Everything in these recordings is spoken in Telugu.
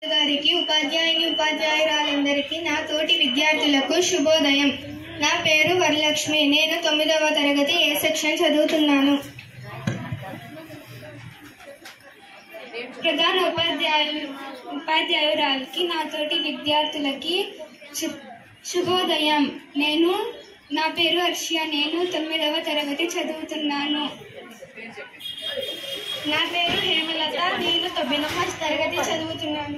గారికి ఉపాధ్యాయుని ఉపాధ్యాయురాలందరికీ నా తోటి విద్యార్థులకు శుభోదయం నా పేరు వరలక్ష్మి నేను తొమ్మిదవ తరగతి ఏ సెక్షన్ చదువుతున్నాను ప్రధాన ఉపాధ్యాయు ఉపాధ్యాయురాలకి నా తోటి విద్యార్థులకి శు- శుభోదయం నేను నా పేరు హర్షియ నేను తొమ్మిదవ తరగతి చదువుతున్నాను నా పేరు హేమలత నేను తొమ్మిదవ తరగతి చదువుతున్నాను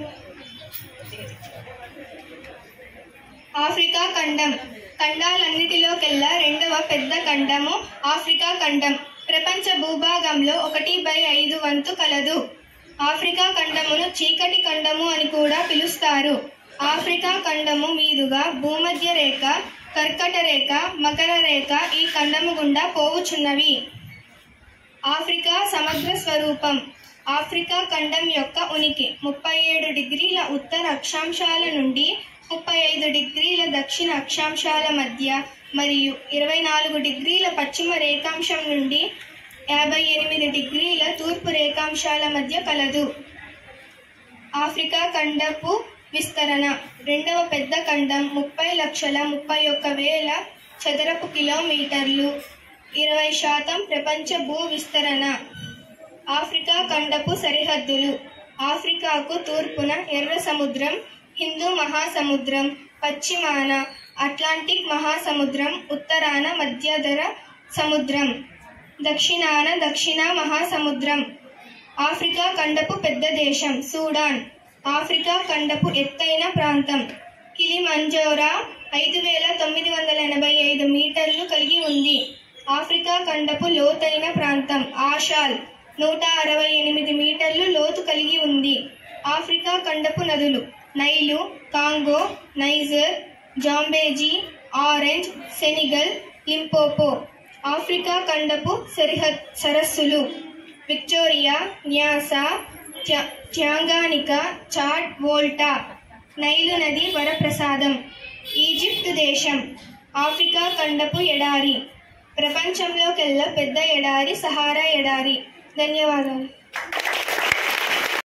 ఆఫ్రికా ఖండం ఖండాలన్నిటిలోకెల్లా రెండవ పెద్ద ఖండము ఆఫ్రికా ఖండం ప్రపంచ భూభాగంలో ఒకటి బై ఐదు వంతు కలదు ఆఫ్రికా ఖండమును చీకటి ఖండము అని కూడా పిలుస్తారు ఆఫ్రికా ఖండము మీదుగా భూమధ్య రేఖ కర్కట రేఖ మకర రేఖ ఈ ఖండము గుండా పోవుచున్నవి ఆఫ్రికా సమగ్ర స్వరూపం ఆఫ్రికా ఖండం యొక్క ఉనికి ముప్పై ఏడు డిగ్రీల ఉత్తర అక్షాంశాల నుండి ముప్పై ఐదు డిగ్రీల దక్షిణ అక్షాంశాల మధ్య మరియు ఇరవై నాలుగు డిగ్రీల పశ్చిమ రేఖాంశం నుండి యాభై ఎనిమిది డిగ్రీల తూర్పు రేఖాంశాల మధ్య కలదు ఆఫ్రికా ఖండపు విస్తరణ రెండవ పెద్ద ఖండం ముప్పై లక్షల ముప్పై ఒక్క వేల చదరపు కిలోమీటర్లు ఇరవై శాతం ప్రపంచ భూ విస్తరణ ఆఫ్రికా ఖండపు సరిహద్దులు ఆఫ్రికాకు తూర్పున ఎర్ర సముద్రం హిందూ మహాసముద్రం పశ్చిమాన అట్లాంటిక్ మహాసముద్రం ఉత్తరాన మధ్యధర సముద్రం దక్షిణాన దక్షిణ మహాసముద్రం ఆఫ్రికా ఖండపు పెద్ద దేశం సూడాన్ ఆఫ్రికా ఖండపు ఎత్తైన ప్రాంతం కిలిమంజోరా ఐదు వేల తొమ్మిది వందల ఎనభై ఐదు మీటర్లు కలిగి ఉంది ఆఫ్రికా ఖండపు లోతైన ప్రాంతం ఆషాల్ నూట అరవై ఎనిమిది మీటర్లు లోతు కలిగి ఉంది ఆఫ్రికా ఖండపు నదులు Nile Congo Niger Zambezi Orange Senegal Limpopo Africa ఖండపు సరిహద్ సరస్సులు విక్టోరియా న్యాసా ట్యా- ట్యాంగానికా చాడ్ వోల్టా నైలు నది వరప్రసాదం ఈజిప్ట్ దేశం ఆఫ్రికా ఖండపు ఎడారి ప్రపంచంలోకెల్లా పెద్ద ఎడారి సహారా ఎడారి ధన్యవాదాలు